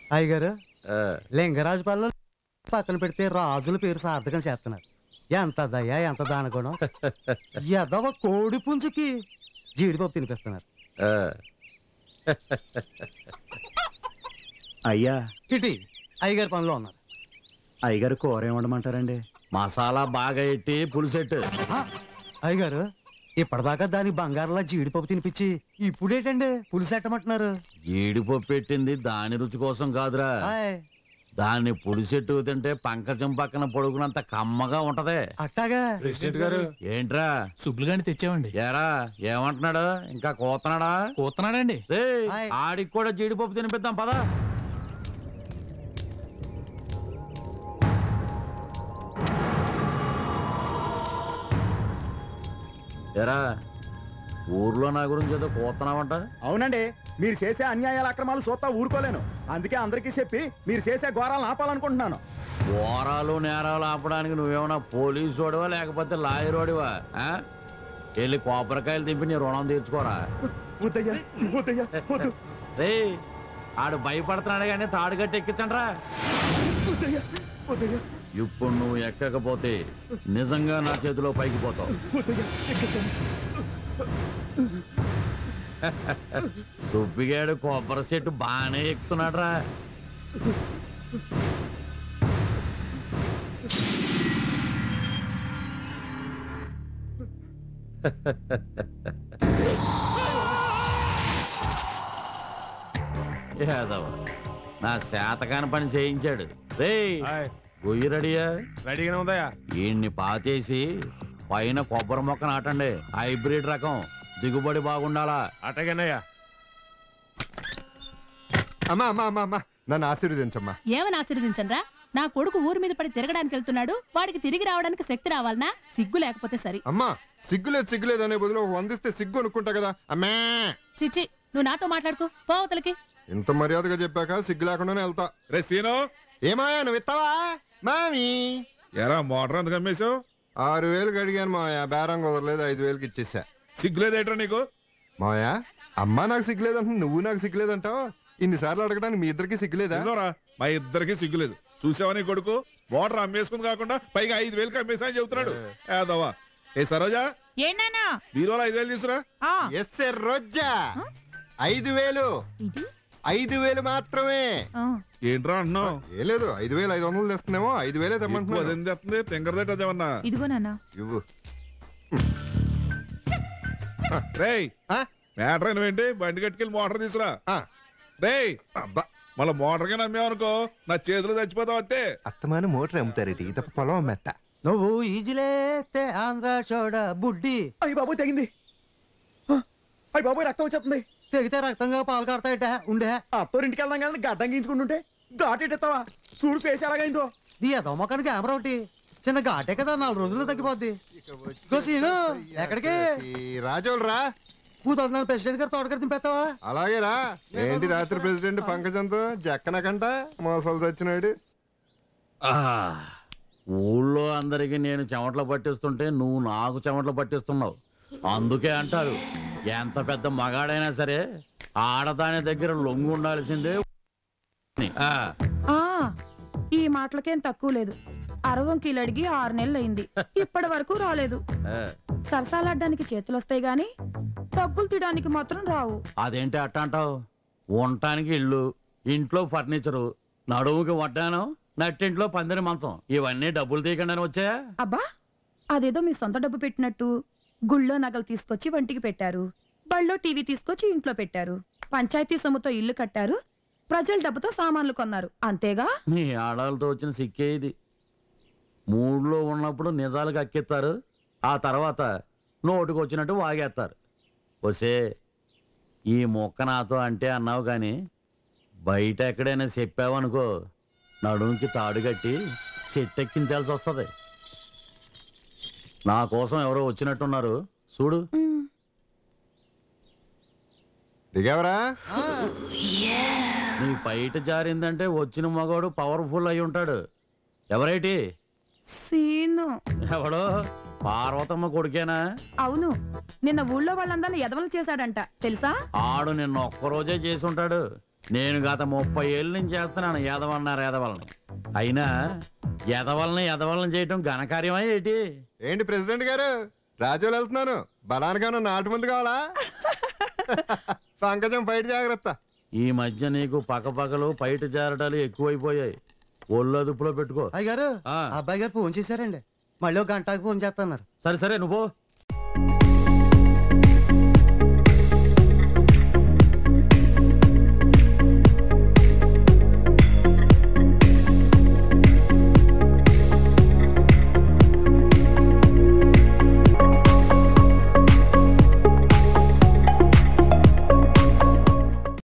అయ్యగారు ఆ, లింగరాజుపల్లి పక్కన పెడితే రాజుల పేరు సార్థకం చేస్తున్నారు ఎంత దయ ఎంత దానగుణం ఎదవ కోడి పుంజుకి జీడిపప్పు తినిపిస్తున్నారు ఆ. అయ్యా కిటి అయ్యగారి పనిలో ఉన్నారు అయ్యగారు కూర ఏమండమంటారండి మసాలా బాగా ఎట్టి పులిసెట్టు ఆ, అయ్యగారు ఇప్పటిదాకా దాని బంగారంలా జీడిపప్పు తినిపించి ఇప్పుడేటండి పులిసెట్టమంటున్నారు జీడిపప్పు పెట్టింది దాని రుచి కోసం కాదురా ఆయ్, దాన్ని పులిసెట్టు తింటే పంకజం పక్కన పొడుగునంత కమ్మగా ఉంటదే అట్టాగా ప్రెసిడెంట్ గారు ఏంట్రా సుబ్బులు గాని తెచ్చామండి ఏరా ఏమంటున్నాడు ఇంకా కోతనాడా కూతున్నాడండి రేయ్, హాయ్. ఆడికి కూడా జీడిపప్పు తినిపిద్దాం పదా ఎరా ఊర్లో నా గురించి ఏదో కోతున్నావంట అవునండి మీరు చేసే అన్యాయాల అక్రమాలు చూస్తా ఊరుకోలేను అందుకే అందరికీ చెప్పి మీరు చేసే ఘోరాలను ఆపాలనుకుంటున్నాను ఘోరాలు నేరాలు ఆపడానికి నువ్వేమన్నా పోలీసు వాడివా లేకపోతే లాయర్ వాడివా ఆ? వెళ్ళి కొబ్బరికాయలు దింపి నీ రుణం తీర్చుకోరా వద్దయ్యా వద్దయ్యా వద్దు రే ఆడు భయపడుతున్నాడు కానీ తాడు కట్టి ఎక్కించండ్రా వద్దయ్యా వద్దయ్యా ఇప్పుడు నువ్వు ఎక్కకపోతే నిజంగా నా చేతిలో పైకి పోతావు వద్దయ్యా ఎక్కకండి. దుబ్బిగాడు కొబ్బరి చెట్టు బాగానే ఎక్కుతున్నాడు రా యాదవ నా శాతకాని పని చేయించాడు రే గొయ్యి రెడీయా రెడీగానే ఉందయ్యా ఈయన్ని పాతేసి పైన కొబ్బరి మొక్క నాటండి హైబ్రిడ్ రకం దిగుబడి బాగుండాలా అటగనయ్యా అమ్మా అమ్మా అమ్మా అమ్మా నన్ను ఆశీర్వదించమ్మా ఏమని ఆశీర్వదించండ్రా నా కొడుకు ఊరి మీద పడి తిరగడానికి వెళ్తున్నాడు వాడికి తిరిగి రావడానికి శక్తి రావాలనా సిగ్గు లేకపోతే సరి అమ్మా సిగ్గులేదు సిగ్గులేదు అనే బదులు ఒక వందిస్తే సిగ్గు అనుకుంటా కదా అమ్మా చిచ్చి నువ్వు నాతో మాట్లాడుకో పోవతలకి ఇంత మర్యాదగా చెప్పాక సిగ్గు లేకుండానే వెళ్తా రే సీను ఏమాయా నువ్వు ఇస్తావా మామి ఎరా మోటార్ ఎందుకు అమ్మేశావు ఆరు వేలు అడిగాను మాయా బేరం కుదరలేదు ఐదు వేలకి ఇచ్చేసా సిగ్గులేదేట్రా నీకు మాయా అమ్మా నాకు సిగ్గులేదంటుంది నువ్వు నాకు సిగ్గులేదంటావు ఇన్నిసార్లు అడగడానికి మీ ఇద్దరికి సిగ్గులేదా నిజంరా మా ఇద్దరికి సిగ్గులేదు చూసావా నీ కొడుకు మోటార్ అమ్మేసుకుంది కాకుండా పైగా ఐదు వేలకి అమ్మేసా అని చెబుతున్నాడు ఏదవా ఏ సరోజా ఏంటన్నా బీరోలో ఐదు వేలు తీసురా ఆ ఎస్ రోజా ఐదు వేలు ఇది ఐదు వేలు మాత్రమే ఆ, ఏంట్రా అంటున్నావు ఏ లేదు ఐదు వేలు ఐదు వందలు తెస్తున్నామో ఐదు వేలే ఎక్కువ తెమ్మంటున్నాను అదేం తెస్తుంది తింగరదేట అదేమన్నా ఇదిగో నాన్న ఇవ్వు రేయ్ ఆ? మ్యాటర్ అయినవేంటి బండి కట్టుకెళ్ళి మోటార్ తీసురా ఆ. రేయ్ అబ్బా మళ్ళీ మోటార్ గా నమ్మేవనుకో నా చేతిలో చచ్చిపోతావు అంతే అత్తమాన మోటార్ అమ్ముతారేటి తప్ప పొలం అమ్మేత్త నువ్వు ఈజిలేతే ఆంధ్ర చోడ బుడ్డి అయ్య బాబు తెగింది అయ్య బాబు రక్తం వచ్చేస్తుంది తెగితే రక్తంగా పాలు కడతాయట ఉండే అత్తోరింటికి వెళ్దాం కానీ గడ్డం గీంచుకుంటుంటే ఘాటెట్టేస్తావా చూడు ఫేస్ ఎలాగైందో నీ ఎదవ మొక్కనికి కెమెరా ఒకటి చిన్న ఘాటే కదా నాలుగు రోజుల్లో తగ్గిపోద్ది ఇదిగో సీను, ఎక్కడికి? రాజోలు రా కూతురు ప్రెసిడెంట్ గారు తోటగారు దింపేస్తావా అలాగే రా ఏంటి రాత్రి ప్రెసిడెంట్ పంకజంతో జక్కనకంట మోసాలు చచ్చినాడు ఆ, ఊళ్ళో అందరికి నేను చెమటలు పట్టిస్తుంటే నువ్వు నాకు చెమటలు పట్టిస్తున్నావు అందుకే అంటారు ఎంత పెద్ద మగాడైనా సరే ఆడదాని దగ్గర లొంగు ఉండాల్సిందే అని. ఆ, ఆ ఈ మాటలకేం తక్కువ లేదు అరవంకీలు అడిగి ఆరు నెలలు అయింది ఇప్పటి వరకు రాలేదు ఆ, సరసాలాడ్డానికి చేతులు వస్తాయి గాని డబ్బులు తీయడానికి మాత్రం రావు అదేంటి అట్ట అంటావు ఉండటానికి ఇల్లు ఇంట్లో ఫర్నిచరు నడుముకి వడ్డానం నట్టింట్లో పందిరి మంచం ఇవన్నీ డబ్బులు తీయకుండానే వచ్చాయా అబ్బా అదేదో మీ సొంత డబ్బు పెట్టినట్టు గుళ్ళో నగలు తీసుకొచ్చి వంటికి పెట్టారు బళ్ళో టీవీ తీసుకొచ్చి ఇంట్లో పెట్టారు పంచాయతీ సొమ్ముతో ఇల్లు కట్టారు ప్రజల డబ్బుతో సామాన్లు కొన్నారు అంతేగా నీ ఆడాలతో వచ్చిన సిక్కే ఇది మూడులో ఉన్నప్పుడు నిజాలకు అక్కెత్తారు ఆ తర్వాత నోటుకు వచ్చినట్టు వాగేస్తారు వసే ఈ మొక్క నాతో అంటే అన్నావు కానీ బయట ఎక్కడైనా చెప్పావనుకో నడుముకి తాడు కట్టి చెట్టెక్కించాల్సి వస్తుంది నా కోసం ఎవరో వచ్చినట్టున్నారు చూడు ఉమ్, దిగావరా నీ బయట జారిందంటే వచ్చిన మగవాడు పవర్ఫుల్ అయి ఉంటాడు ఎవరైటి సీను ఎవడో పార్వతమ్మ కొడుకేనా అవును నిన్న ఊళ్ళో వాళ్ళందరినీ ఎదవలు చేశాడంట తెలుసా ఆడు నిన్న ఒక్కరోజే చేసి ఉంటాడు నేను గత ముప్పై ఏళ్ళ నుంచి చేస్తున్నాను ఎదవన్నారు ఎదవలని అయినా ఎదవలని ఎదవలని చేయటం ఘనకార్యమా ఏంటి ఏంటి ప్రెసిడెంట్ గారు రాజోలు వెళ్తున్నాను బలానికైనా నాటు ముందు కావాలా పంకజం బయట జాగ్రత్త ఈ మధ్య నీకు పక్కపక్కలు పైట జారటాలు ఎక్కువైపోయాయి ఒళ్ళు అదుపులో పెట్టుకో అయ్యగారు ఆ, అబ్బాయి గారు ఫోన్ చేశారండి మళ్ళీ ఒక గంటకు ఫోన్ చేస్తున్నారు సరే సరే నువ్వు పో.